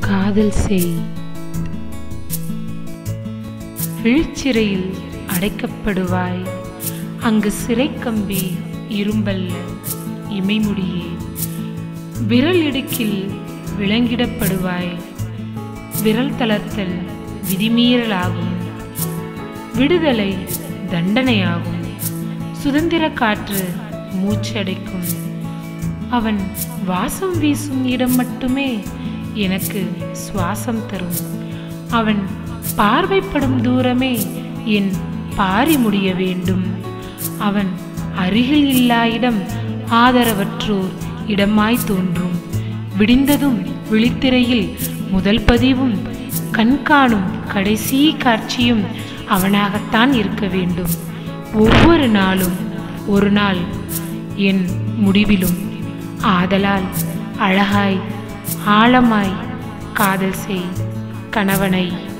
காதல் செய் விழிச்சிறையில் அடைக்கப்படுவாய் அங்கு சிறை கம்பி இரும்பல்ல இமைமுடியே விரல் இடுக்கில் விலங்கிடப்படுவாய் விரல் தளர்த்தல் விதிமீறலாகும் விடுதலை தண்டனையாகும் சுதந்திர காற்று மூச்சடைக்கும் அவன் வாசம் வீசும் இடம் மட்டுமே எனக்கு சுவாசம் தரும் அவன் பார்வைப்படும் தூரமே என் பாரி முடிய வேண்டும் அவன் அருகில் இல்லா இடம் ஆதரவற்றோர் இடமாய் தோன்றும் விடிந்ததும் விழித்திரையில் முதல் பதிவும் கண்காணும் கடைசி காட்சியும் அவனாகத்தான் இருக்க வேண்டும் ஒவ்வொரு நாளும் ஒரு நாள் என் முடிவிலும் ஆதலால் அழகாய் ஆழமாய் காதல் செய் கணவனை